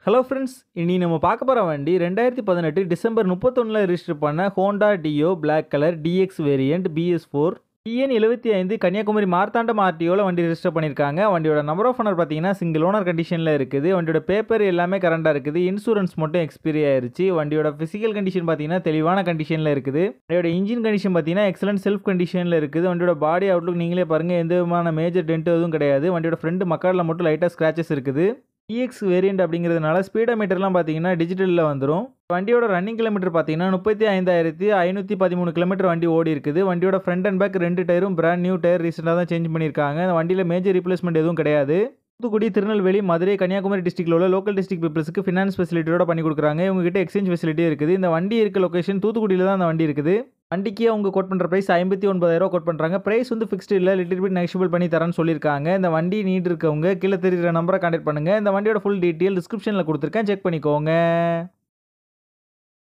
hello friends இனி நம்ம பார்க்க போகிற வண்டி ரெண்டாயிரத்தி பதினெட்டு டிசம்பர் முப்பத்தொன்னில் ரிஜிஸ்டர் பண்ண Honda Dio Black colour DX variant BS four TN எழுபத்தி ஐந்து கன்னியாகுமரி மார்த்தாண்டம் ஆர்டிஓவில் வண்டி ரெஜிஸ்டர் பண்ணியிருக்காங்க வண்டியோட நம்பர் ஆஃப் ஓனர் பார்த்தீங்கன்னா சிங்கிள் ஓனர் கண்டிஷனில் இருக்குது வண்டியோட பேப்பர் எல்லாமே கரண்டாக இருக்குது இன்சூரன்ஸ் மட்டும் எக்ஸ்பீரி ஆயிருச்சு வண்டியோட ஃபிசிக்கல் கண்டிஷன் பார்த்தீங்கன்னா தெளிவான கண்டிஷனில் இருக்குது வண்டியோட இன்ஜின் கண்டிஷன் பார்த்தீங்கன்னா எக்ஸலன்ட் செல்ஃப் கண்டிஷனில் இருக்குது வண்டியோட பாடி அவுட்லுக் நீங்களே பாருங்கள் எந்த விதமான மேஜர் டென்ட் எதுவும் கிடையாது வண்டியோட ஃப்ரண்ட் மக்காடில் மட்டும் லைட்டாக ஸ்க்ராச்சஸ் இருக்குது இஎக்ஸ் வேரியண்ட் அப்படிங்கிறதுனால ஸ்பீடோமீட்டர்லாம் பார்த்தீங்கன்னா டிஜிட்டலில் வந்துடும் வண்டியோட ரன்னிங் கிலோமீட்டர் பார்த்தீங்கன்னா முப்பத்தி ஐந்தாயிரத்தி ஐநூற்றி பதிமூணு கிலோமீட்டர் வண்டி ஓடி இருக்குது வண்டியோட ஃப்ரண்ட் அண்ட் பேக் ரெண்டு டயரும் பிராண்ட் நியூ டயர் ரீசெண்டாக தான் சேஞ்ச் பண்ணியிருக்காங்க அந்த வண்டியில் மேஜர் ரீப்ளேஸ்மெண்ட் எதுவும் கிடையாது தூத்துக்குடி திருநெல்வேலி மதுரை கன்னியாகுமரி டிஸ்ட்ரிக்ட்ல உள்ள லோக்கல் டிஸ்ட்ரிக்ட் பீப்புள்ஸ்க்கு ஃபினான்ஸ் ஃபெசிலிட்டியோட பண்ணி கொடுக்குறாங்க இவங்ககிட்ட எக்ஸ்சேஞ்ச் ஃபெசிலிட்டி இருக்குது இந்த வண்டி இருக்க லொகேஷன் தூத்துக்குடியில் தான் அந்த வண்டி இருக்குது வண்டிக்கு அவங்க கோட் பண்ணுற ப்ரைஸ் ஐம்பத்தி ஒன்பதாயிரம் கோட் பண்ணுறாங்க ப்ரைஸ் வந்து ஃபிக்ஸ்டு இல்லை லிட்டில் பிட் நெக்ஷிபிள் பண்ணி தரேன்னு சொல்லியிருக்காங்க இந்த வண்டி நீட் இருக்கவங்க கீழே தெரியுற நம்பரை கான்டாக்ட் பண்ணுங்கள் இந்த வண்டியோட ஃபுல் டீட்டெயில் டிஸ்கிரிப்ஷனில் கொடுத்துருக்கேன் செக் பண்ணிக்கோங்க